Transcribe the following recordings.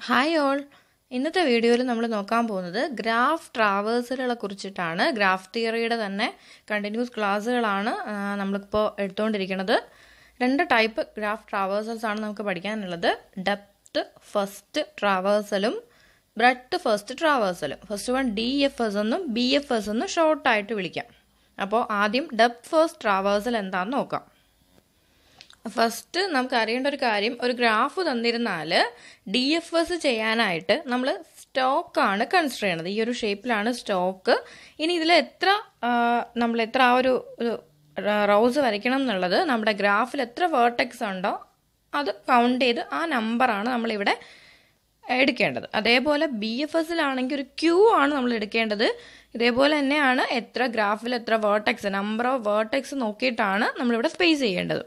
Hi all ഇന്നത്തെ വീഡിയോയിൽ നമ്മൾ നോക്കാൻ പോകുന്നത് ഗ്രാഫ് ട്രാവേഴ്സലുകളെ കുറിച്ചിട്ടാണ് ഗ്രാഫ് തിയറിയുടെ തന്നെ കണ്ടിന്യൂസ് ക്ലാസ്സുകളാണ് ആ, നമ്മളിപ്പോൾ എടുത്തുകൊണ്ടിരിക്കുന്നത് രണ്ട് ടൈപ്പ് ഗ്രാഫ് ട്രാവേഴ്സൽസ് ആണ് നമുക്ക് പഠിക്കാനുള്ളത് ഡെപ്ത് ഫസ്റ്റ് ട്രാവേഴ്സലും ബ്രെഡ്ത്ത് ഫസ്റ്റ് ട്രാവേഴ്സലും first one D F S എന്നും ബി എഫ് എസ് എന്നും ഷോർട്ടായിട്ട് വിളിക്കാം അപ്പോൾ ആദ്യം ഡെപ്ത് ഫസ്റ്റ് ട്രാവേഴ്സൽ എന്താണെന്ന് നോക്കാം ഫസ്റ്റ് നമുക്ക് അറിയേണ്ട ഒരു കാര്യം ഒരു ഗ്രാഫ് തന്നിരുന്നാൽ ഡി എഫ് എസ് ചെയ്യാനായിട്ട് നമ്മൾ സ്റ്റോക്കാണ് കൺസിഡർ ചെയ്യണത് ഈ ഒരു ഷേപ്പിലാണ് സ്റ്റോക്ക് ഇനി ഇതിൽ എത്ര ആ, നമ്മൾ എത്ര ആ ഒരു റോസ് വരയ്ക്കണം എന്നുള്ളത് നമ്മുടെ ഗ്രാഫിൽ എത്ര വേർട്ടെക്സ് ഉണ്ടോ അത് കൗണ്ട് ചെയ്ത് ആ നമ്പറാണ് നമ്മളിവിടെ എടുക്കേണ്ടത് അതേപോലെ ബി എഫ് എസിലാണെങ്കിൽ ഒരു ക്യൂ ആണ് നമ്മൾ എടുക്കേണ്ടത് ഇതേപോലെ തന്നെയാണ് എത്ര ഗ്രാഫിൽ എത്ര വേർട്ടെക്സ് നമ്പർ ഓഫ് വേർട്ടെക്സ് നോക്കിയിട്ടാണ് നമ്മളിവിടെ സ്പേസ് ചെയ്യേണ്ടത്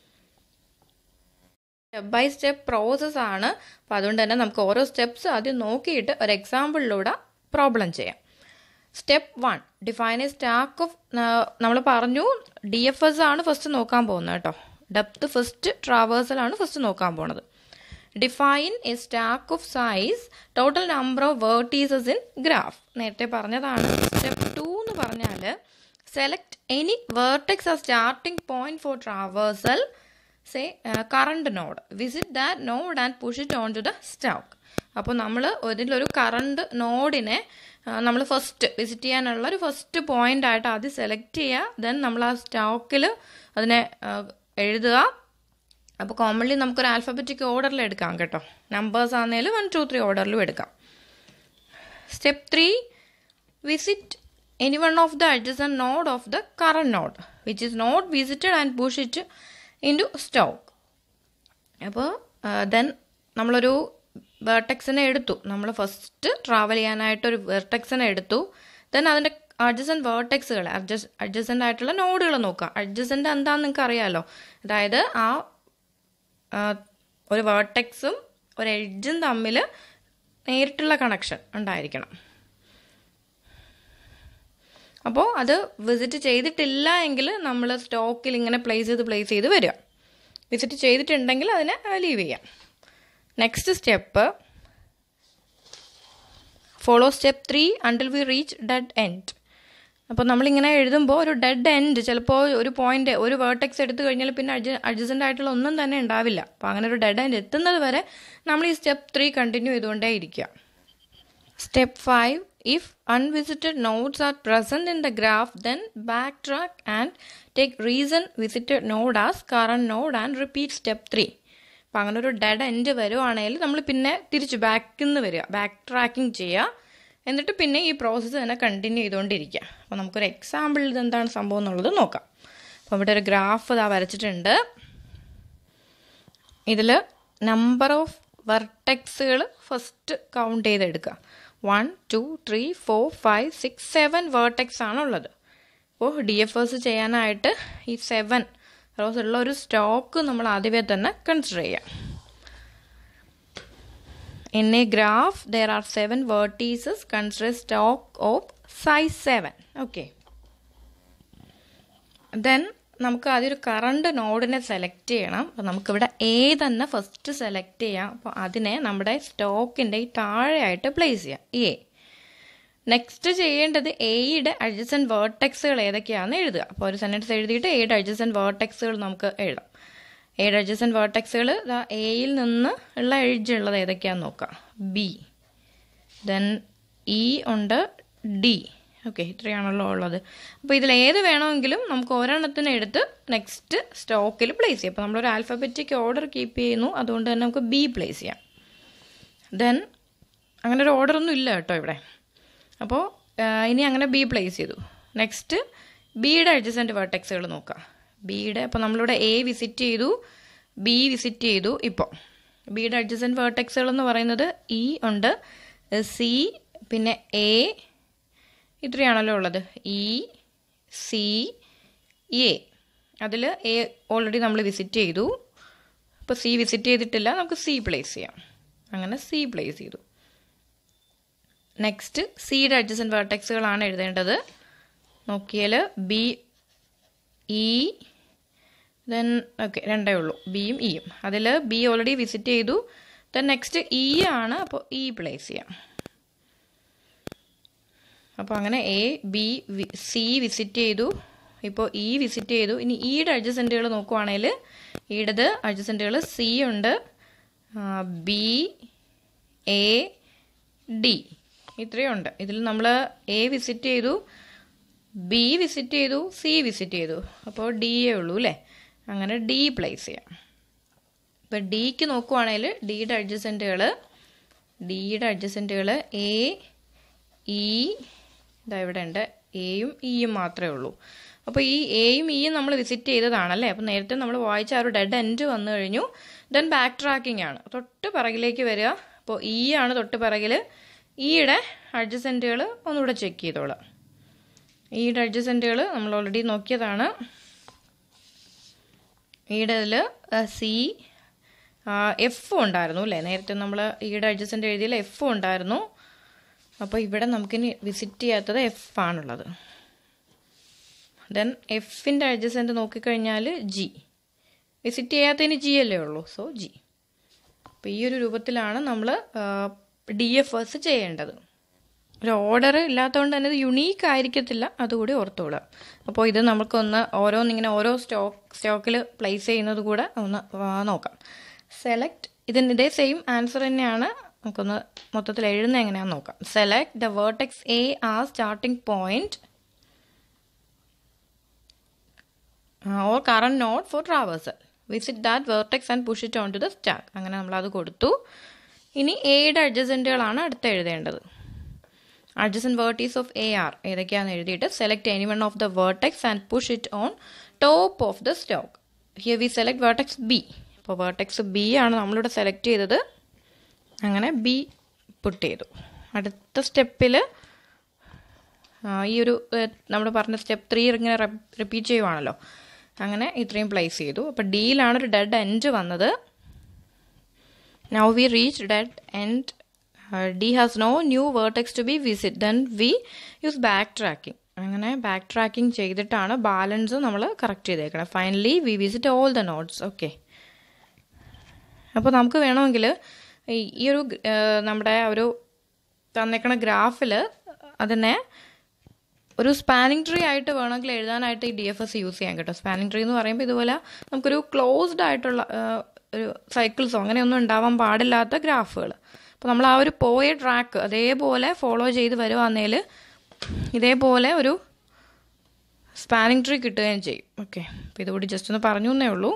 സ്റ്റെപ്പ് ബൈ സ്റ്റെപ്പ് പ്രോസസ് ആണ് അപ്പം അതുകൊണ്ട് തന്നെ നമുക്ക് ഓരോ സ്റ്റെപ്സ് ആദ്യം നോക്കിയിട്ട് ഒരു എക്സാമ്പിളിലൂടെ പ്രോബ്ലം ചെയ്യാം step one define a stack of നമ്മൾ പറഞ്ഞു ഡി എഫ് എസ് ആണ് ഫസ്റ്റ് നോക്കാൻ പോകുന്നത് കേട്ടോ ഡെപ്ത് ഫസ്റ്റ് ട്രാവേഴ്സലാണ് ഫസ്റ്റ് നോക്കാൻ പോണത് define a stack of size total number of vertices in graph നേരത്തെ പറഞ്ഞതാണ് സ്റ്റെപ്പ് ടു എന്ന് പറഞ്ഞാൽ സെലക്ട് എനി വേർട്ടെക്സ് ആ starting point for traversal say current node visit that node and push it on to the stack അപ്പോൾ നമ്മൾ ഇതിലൊരു current നോഡിനെ നമ്മൾ ഫസ്റ്റ് വിസിറ്റ് ചെയ്യാനുള്ള ഒരു ഫസ്റ്റ് പോയിന്റ് ആയിട്ട് ആദ്യം സെലക്ട് ചെയ്യുക ദെൻ നമ്മൾ ആ സ്റ്റോക്കിൽ അതിനെ ആ, എഴുതുക അപ്പോൾ കോമൺലി നമുക്കൊരു ആൽഫബറ്റിക് ഓർഡറിൽ എടുക്കാം കേട്ടോ നമ്പേഴ്സ് ആണെങ്കിലും വൺ ടു ത്രീ ഓർഡറിലും എടുക്കാം step three visit any one of the adjacent node of the current node which is not visited and push it into stock അപ്പോൾ ദെൻ നമ്മളൊരു വെർട്ടെക്സിനെ എടുത്തു നമ്മൾ ഫസ്റ്റ് ട്രാവൽ ചെയ്യാനായിട്ടൊരു വെർട്ടെക്സിനെ എടുത്തു ദെൻ അതിൻ്റെ അഡ്ജസൻറ്റ് വേർട്ടെക്സുകൾ അഡ്ജസ് അഡ്ജസൻ്റ് ആയിട്ടുള്ള നോഡുകൾ നോക്കുക അഡ്ജസൻ്റ് എന്താണെന്ന് നിങ്ങൾക്ക് അറിയാമല്ലോ അതായത് ആ ആ, ഒരു വേർട്ടെക്സും ഒരു എഡ്ജും തമ്മിൽ നേരിട്ടുള്ള കണക്ഷൻ ഉണ്ടായിരിക്കണം അപ്പോൾ അത് വിസിറ്റ് ചെയ്തിട്ടില്ല എങ്കിൽ നമ്മൾ സ്റ്റോക്കിൽ ഇങ്ങനെ പ്ലേസ് ചെയ്ത് പ്ലേസ് ചെയ്ത് വരിക വിസിറ്റ് ചെയ്തിട്ടുണ്ടെങ്കിൽ അതിനെ ലീവ് ചെയ്യാം next step follow step three until we reach dead end അപ്പോൾ നമ്മളിങ്ങനെ എഴുതുമ്പോൾ ഒരു ഡെഡ് എൻഡ് ചിലപ്പോൾ ഒരു പോയിന്റ് ഒരു വേർട്ടെക്സ് എടുത്തു കഴിഞ്ഞാൽ പിന്നെ അഡ്ജ അഡ്ജസൻ്റ് ആയിട്ടുള്ള ഒന്നും തന്നെ ഉണ്ടാവില്ല അപ്പോൾ അങ്ങനെ ഒരു ഡെഡ് എൻഡ് എത്തുന്നത് വരെ നമ്മൾ ഈ സ്റ്റെപ്പ് ത്രീ കണ്ടിന്യൂ ചെയ്തുകൊണ്ടേ ഇരിക്കുക Step 5 If unvisited nodes are present in the graph, then backtrack and take recent visited node as current node and repeat step 3. അപ്പം അങ്ങനെ ഒരു ഡെഡ് എൻഡ് വരുവാണെങ്കിൽ നമ്മൾ പിന്നെ തിരിച്ച് ബാക്കിൽ നിന്ന് വരിക ബാക്ക് ട്രാക്കിംഗ് ചെയ്യുക എന്നിട്ട് പിന്നെ ഈ പ്രോസസ്സ് തന്നെ കണ്ടിന്യൂ ചെയ്തുകൊണ്ടിരിക്കുക അപ്പോൾ നമുക്കൊരു എക്സാമ്പിൾ ഇത് എന്താണ് സംഭവം എന്നുള്ളത് നോക്കാം അപ്പോൾ ഇവിടെ ഒരു ഗ്രാഫ് ഇതാ വരച്ചിട്ടുണ്ട് ഇതിൽ നമ്പർ ഓഫ് വെർട്ടെക്സുകൾ ഫസ്റ്റ് കൗണ്ട് ചെയ്തെടുക്കുക one two three four five six seven vertex ആണ് ഉള്ളത് അപ്പോൾ ഡി എഫ് എസ് ചെയ്യാനായിട്ട് ഈ സെവൻ റോസ് ഉള്ള ഒരു സ്റ്റോക്ക് നമ്മൾ ആദ്യമേ തന്നെ കൺസിഡർ ചെയ്യാം in a graph there are seven vertices consider stack of size seven okay then നമുക്ക് ആദ്യം ഒരു കറണ്ട് നോഡിനെ സെലക്ട് ചെയ്യണം അപ്പോൾ നമുക്കിവിടെ എ തന്നെ ഫസ്റ്റ് സെലക്ട് ചെയ്യാം അപ്പോൾ അതിനെ നമ്മുടെ സ്റ്റോക്കിൻ്റെ ഈ താഴെയായിട്ട് പ്ലേസ് ചെയ്യാം എ നെക്സ്റ്റ് ചെയ്യേണ്ടത് എയുടെ അഡ്ജസൻ വേർട്ടെക്സുകൾ ഏതൊക്കെയാണെന്ന് എഴുതുക അപ്പോൾ ഒരു സെൻറ്റൻസ് എഴുതിയിട്ട് എയുടെ അഡ്ജസൻ വേർട്ടെക്സുകൾ നമുക്ക് എഴുതാം എയുടെ അഡ്ജസൻ വേർട്ടെക്സുകൾ എയിൽ നിന്ന് ഉള്ള എഡ്ജ് ഉള്ളത് ഏതൊക്കെയാണെന്ന് നോക്കാം ബി ദെൻ ഇ ഉണ്ട് ഡി ഓക്കെ ഇത്രയാണല്ലോ ഉള്ളത് അപ്പോൾ ഇതിൽ ഏത് വേണമെങ്കിലും നമുക്ക് ഒരെണ്ണത്തിന് എടുത്ത് നെക്സ്റ്റ് സ്റ്റോക്കിൽ പ്ലേസ് ചെയ്യാം അപ്പോൾ നമ്മളൊരു ആൽഫബറ്റിക് ഓർഡർ കീപ്പ് ചെയ്യുന്നു അതുകൊണ്ട് തന്നെ നമുക്ക് ബി പ്ലേസ് ചെയ്യാം ദെൻ അങ്ങനെ ഒരു ഓർഡറൊന്നും ഇല്ല കേട്ടോ ഇവിടെ അപ്പോൾ ഇനി അങ്ങനെ ബി പ്ലേസ് ചെയ്തു നെക്സ്റ്റ് ബിയുടെ അഡ്ജസൻറ്റ് വേർട്ടെക്സുകൾ നോക്കാം ബിയുടെ അപ്പോൾ നമ്മളിവിടെ എ വിസിറ്റ് ചെയ്തു ബി വിസിറ്റ് ചെയ്തു ഇപ്പോൾ ബിയുടെ അഡ്ജസൻറ്റ് വേർട്ടെക്സുകൾ എന്ന് പറയുന്നത് ഇ ഉണ്ട് സി പിന്നെ എ ഇത്രയാണല്ലോ ഉള്ളത് ഇ സി എ അതിൽ എ ഓൾറെഡി നമ്മൾ വിസിറ്റ് ചെയ്തു ഇപ്പോൾ സി വിസിറ്റ് ചെയ്തിട്ടില്ല നമുക്ക് സി പ്ലേസ് ചെയ്യാം അങ്ങനെ സി പ്ലേസ് ചെയ്തു നെക്സ്റ്റ് സിയുടെ അഡ്ജസൻ വേർട്ടെക്സുകളാണ് എഴുതേണ്ടത് നോക്കിയാൽ ബി ഇ ദെൻ ഓക്കെ രണ്ടേ ഉള്ളൂ ബിയും ഇയും അതിൽ ബി ഓൾറെഡി വിസിറ്റ് ചെയ്തു ദെൻ നെക്സ്റ്റ് ഇ ആണ് അപ്പോൾ ഇ പ്ലേസ് ചെയ്യാം അപ്പോൾ അങ്ങനെ എ ബി സി വിസിറ്റ് ചെയ്തു ഇപ്പോൾ ഇ വിസിറ്റ് ചെയ്തു ഇനി ഇയുടെ അഡ്ജസെൻറ്റുകൾ നോക്കുവാണെങ്കിൽ ഈടത് അഡ്ജസെൻറ്റുകൾ സി ഉണ്ട് ബി എ ഡി ഇത്രയും ഉണ്ട് ഇതിൽ നമ്മൾ എ വിസിറ്റ് ചെയ്തു ബി വിസിറ്റ് ചെയ്തു സി വിസിറ്റ് ചെയ്തു അപ്പോൾ ഡി എ ഉള്ളൂ അല്ലേ അങ്ങനെ ഡി പ്ലേസ് ചെയ്യാം ഇപ്പം ഡിക്ക് നോക്കുവാണെങ്കിൽ ഡിയുടെ അഡ്ജസെൻറ്റുകൾ ഡിയുടെ അഡ്ജസെൻറ്റുകൾ എ ഇ ഇതാ ഇവിടെ ഉണ്ട് എയും ഇയും മാത്രമേ ഉള്ളൂ അപ്പോൾ ഈ എയും ഇയും നമ്മൾ വിസിറ്റ് ചെയ്തതാണല്ലേ അപ്പോൾ നേരത്തെ നമ്മൾ വായിച്ച ആ ഒരു ഡെഡ് എൻഡ് വന്നു കഴിഞ്ഞു ദെൻ ബാക്ക് ട്രാക്കിംഗ് ആണ് തൊട്ട് പിറകിലേക്ക് വരിക അപ്പോൾ ഇ ആണ് തൊട്ട് പിറകിൽ ഇയുടെ അഡ്ജസെൻറ്റുകൾ ഒന്നുകൂടെ ചെക്ക് ചെയ്തോളാം ഈയുടെ അഡ്ജസെൻറ്റുകൾ നമ്മൾ ഓൾറെഡി നോക്കിയതാണ് ഈയുടെ ഇതിൽ സി എഫ് ഉണ്ടായിരുന്നു അല്ലേ നേരത്തെ നമ്മൾ ഈയുടെ അഡ്ജസെൻ്റ് എഴുതിയിൽ എഫ് ഉണ്ടായിരുന്നു അപ്പോൾ ഇവിടെ നമുക്കിനി വിസിറ്റ് ചെയ്യാത്തത് എഫ് ആണുള്ളത് ദെൻ എഫിൻ്റെ അഡ്ജസെൻ്റ് നോക്കിക്കഴിഞ്ഞാൽ ജി വിസിറ്റ് ചെയ്യാത്തതിന് ജി അല്ലേ ഉള്ളൂ സോ ജി അപ്പോൾ ഈ ഒരു രൂപത്തിലാണ് നമ്മൾ ഡി എഫ് എസ് ചെയ്യേണ്ടത് ഒരു ഓർഡർ ഇല്ലാത്തതുകൊണ്ട് തന്നെ ഇത് യുണീക്ക് ആയിരിക്കത്തില്ല അതുകൂടി ഓർത്തോളുക അപ്പോൾ ഇത് നമുക്കൊന്ന് ഓരോന്നിങ്ങനെ ഓരോ സ്റ്റോക്ക് സ്റ്റോക്കിൽ പ്ലേസ് ചെയ്യുന്നത് കൂടെ ഒന്ന് നോക്കാം സെലക്ട് ഇതിന് ഇതേ സെയിം ആൻസർ തന്നെയാണ് നമുക്കൊന്ന് മൊത്തത്തിൽ എഴുതുന്നത് എങ്ങനെയാണെന്ന് നോക്കാം select the vertex A R starting point or current node for traversal visit that vertex and push it on to the stack അങ്ങനെ നമ്മൾ അത് കൊടുത്തു ഇനി എയുടെ അഡ്ജസെൻറ്റുകളാണ് അടുത്ത് എഴുതേണ്ടത് adjacent vertices of AR ഏതൊക്കെയാണെന്ന് എഴുതിയിട്ട് select any one of the vertex and push it on top of the stack here we select vertex B അപ്പോൾ വേർട്ടെക്സ് ബി ആണ് നമ്മളിവിടെ സെലക്ട് ചെയ്തത് അങ്ങനെ ബി പുട്ട് ചെയ്തു അടുത്ത സ്റ്റെപ്പിൽ ഈ ഒരു നമ്മൾ പറഞ്ഞ സ്റ്റെപ്പ് ത്രീ ഇങ്ങനെ റിപ്പീറ്റ് ചെയ്യുവാണല്ലോ അങ്ങനെ ഇത്രയും പ്ലേസ് ചെയ്തു അപ്പോൾ ഡിയിലാണ് ഒരു ഡെഡ് എൻഡ് വന്നത് now we reach dead end D has no new vertex to be visit then we use backtracking അങ്ങനെ ബാക്ക് ട്രാക്കിംഗ് ചെയ്തിട്ടാണ് ബാലൻസ് നമ്മൾ കറക്റ്റ് ചെയ്തേക്കണം finally we visit all the nodes okay അപ്പോൾ നമുക്ക് വേണമെങ്കിൽ ഈ ഒരു നമ്മുടെ ഒരു തന്നേക്കണ ഗ്രാഫിൽ അതിനെ ഒരു സ്പാനിങ് ട്രീ ആയിട്ട് വേണമെങ്കിൽ എഴുതാനായിട്ട് ഈ ഡി എഫ് എസ് യൂസ് ചെയ്യാൻ കേട്ടോ സ്പാനിങ് ട്രീ എന്ന് പറയുമ്പോൾ ഇതുപോലെ നമുക്കൊരു ക്ലോസ്ഡ് ആയിട്ടുള്ള ഒരു സൈക്കിൾസോ അങ്ങനെയൊന്നും ഉണ്ടാവാൻ പാടില്ലാത്ത ഗ്രാഫുകൾ അപ്പോൾ നമ്മൾ ആ ഒരു പോയ ട്രാക്ക് അതേപോലെ ഫോളോ ചെയ്ത് വരുവാന്നേൽ ഇതേപോലെ ഒരു സ്പാനിങ് ട്രീ കിട്ടുകയും ചെയ്യും ഓക്കെ അപ്പോൾ ഇതുകൂടി ജസ്റ്റ് ഒന്ന് പറഞ്ഞു എന്നേ ഉള്ളൂ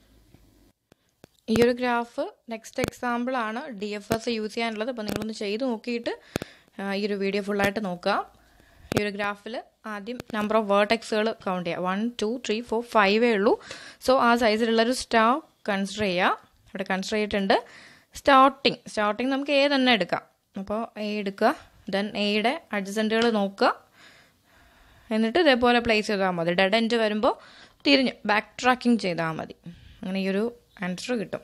ഈ ഒരു ഗ്രാഫ് നെക്സ്റ്റ് എക്സാമ്പിൾ ആണ് ഡി എഫ് എസ് യൂസ് ചെയ്യാനുള്ളത് അപ്പോൾ നിങ്ങളൊന്ന് ചെയ്ത് നോക്കിയിട്ട് ഈ ഒരു വീഡിയോ ഫുള്ളായിട്ട് നോക്കുക ഈ ഒരു ഗ്രാഫിൽ ആദ്യം നമ്പർ ഓഫ് വേർട്ടെക്സുകൾ കൗണ്ട് ചെയ്യുക വൺ ടു ത്രീ ഫോർ ഫൈവേ ഉള്ളൂ സോ ആ സൈസിലുള്ളൊരു സ്റ്റാർ കൺസിഡർ ചെയ്യുക ഇവിടെ കൺസിഡർ ചെയ്തിട്ടുണ്ട് സ്റ്റാർട്ടിങ് സ്റ്റാർട്ടിങ് നമുക്ക് എ തന്നെ എടുക്കാം അപ്പോൾ എ എടുക്കുക ദെൻ എയുടെ അഡ്ജസൻറ്റുകൾ നോക്കുക എന്നിട്ട് ഇതേപോലെ പ്ലേസ് ചെയ്താൽ മതി ഡെഡ് എൻഡ് വരുമ്പോൾ തിരിഞ്ഞ് ബാക്ക് ട്രാക്കിംഗ് ചെയ്താൽ മതി അങ്ങനെ ഈ ഒരു ആൻസർ കിട്ടും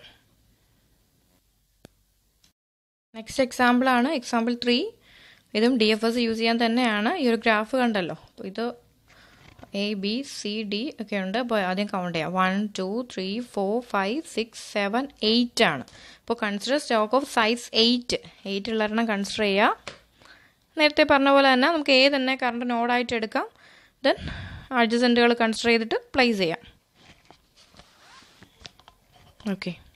നെക്സ്റ്റ് എക്സാമ്പിളാണ് എക്സാമ്പിൾ ത്രീ ഇതും ഡി എഫ് എസ് യൂസ് ചെയ്യാൻ തന്നെയാണ് ഈ ഒരു ഗ്രാഫ് കണ്ടല്ലോ അപ്പോൾ ഇത് എ ബി സി ഡി ഒക്കെ ഉണ്ട് അപ്പോൾ ആദ്യം കൗണ്ട് ചെയ്യാം one two three four five six seven eight ആണ് അപ്പോൾ consider stack of size eight eight ഉള്ളവരെണ്ണം കൺസിഡർ ചെയ്യുക നേരത്തെ പറഞ്ഞ പോലെ തന്നെ നമുക്ക് ഏ തന്നെ കറണ്ട് നോഡായിട്ട് എടുക്കാം ദെൻ അഡ്ജസൻറ്റുകൾ കൺസിഡർ ചെയ്തിട്ട് പ്ലേസ് ചെയ്യാം ഓക്കെ